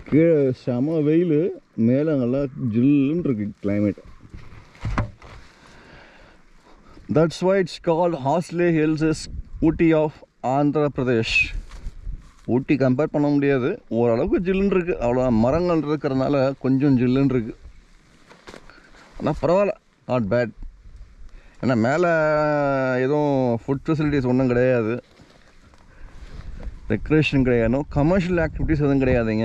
கீழே செம வெயில் மேலே நல்லா ஜில்லுன்னு இருக்கு climate that's why it's call Horsley Hills is Ooty of Andhra Pradesh Ooty compare பண்ண முடியாது ஓரளவுக்கு ஜில்லுன்னு இருக்கு அவ்வளோ மரங்கள் இருக்கிறதுனால கொஞ்சம் ஜில்லுன்னு இருக்கு ஆனால் பரவாயில்ல நாட் பேட் ஏன்னா மேலே எதுவும் ஃபுட் ஃபெசிலிட்டிஸ் ஒன்றும் கிடையாது ரெக்ரேஷன் கிடையாது கமர்ஷியல் ஆக்டிவிட்டீஸ் எதுவும் கிடையாதுங்க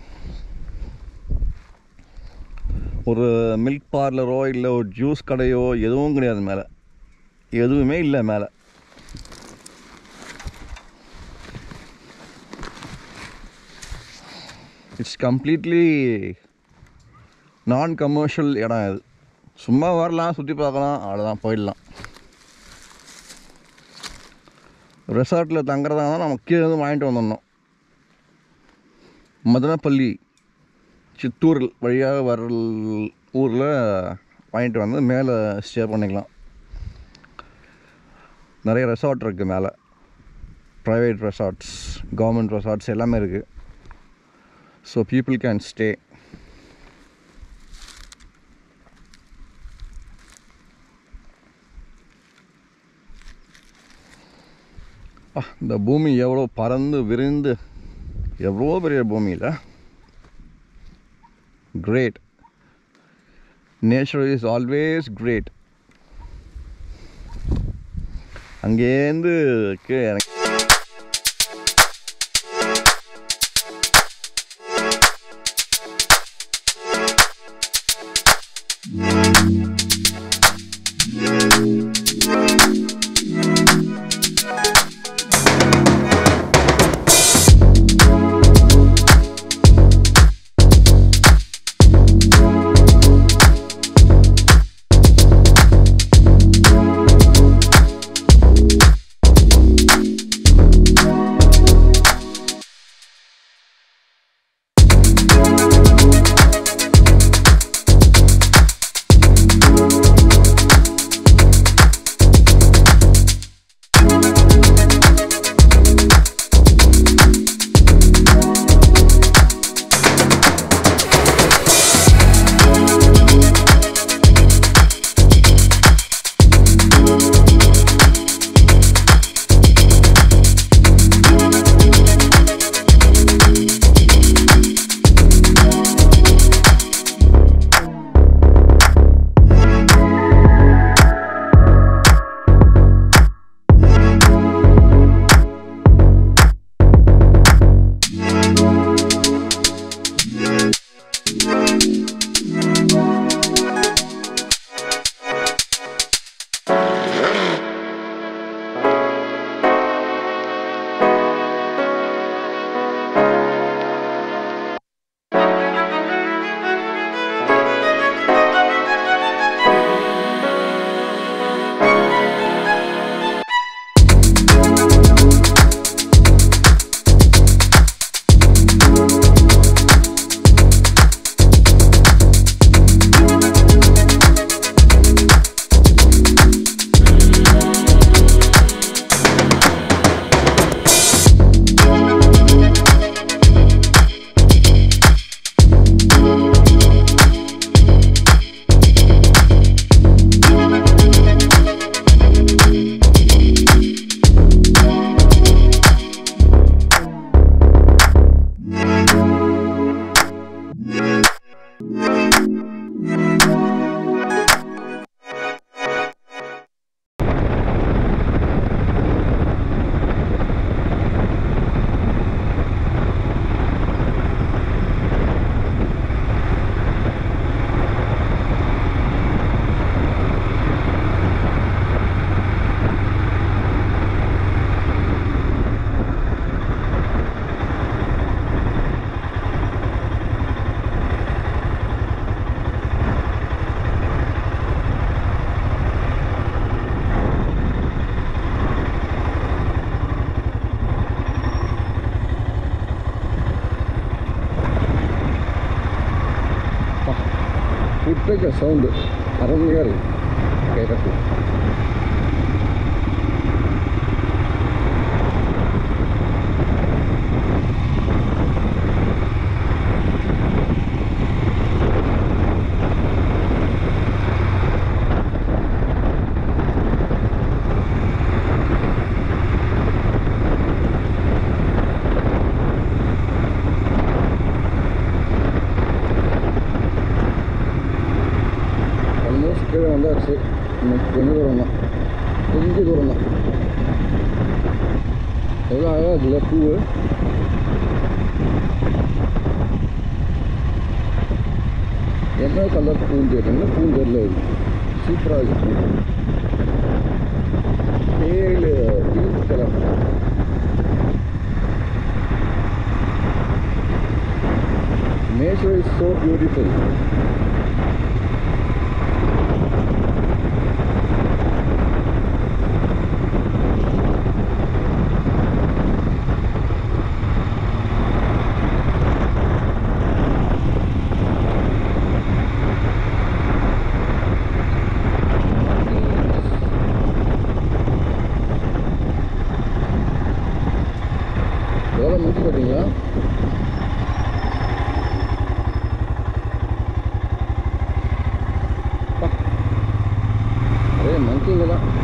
ஒரு மில்க் பார்லரோ இல்லை ஒரு ஜூஸ் கடையோ எதுவும் கிடையாது மேலே எதுவுமே இல்லை மேலே இட்ஸ் கம்ப்ளீட்லி நான் கமர்ஷியல் இடம் இது சும்மா வரலாம் சுற்றி பார்க்கலாம் அவ்வளோதான் போயிடலாம் ரெசார்ட்டில் தங்குறதா இருந்தால் நம்ம கீழே இருந்து வாங்கிட்டு வந்துடணும் மதனப்பள்ளி சித்தூர் வழியாக வர ஊரில் வாங்கிட்டு வந்து மேலே ஸ்டே பண்ணிக்கலாம் நிறைய ரெசார்ட் இருக்குது மேலே ப்ரைவேட் ரெசார்ட்ஸ் கவர்மெண்ட் ரெசார்ட்ஸ் எல்லாமே இருக்குது so people can stay ah, இந்த பூமி எவ்வளோ பறந்து விரிந்து எவ்வளோ பெரிய பூமியில் great nature is always great அங்கேருந்து கீழே இறங்கி ஸ்பீக்கர் சவுண்டு அருமையாக இருக்கு கேட்கறதுக்கு இன்னும் கொஞ்சம் தூரம் தான் கொஞ்சம் தூரம் தான் எவ்வளோ அழகாக இருக்குல்ல பூவு என்ன கலர் பூன்னு கேட்டீங்கன்னா பூஞ்சரில் இருக்கு சூப்பராக இருக்கு ஏழு pink colour Nature is so beautiful. எவ்வளோ முடிச்சு பார்த்தீங்களா அதே மங்கிங்க தான்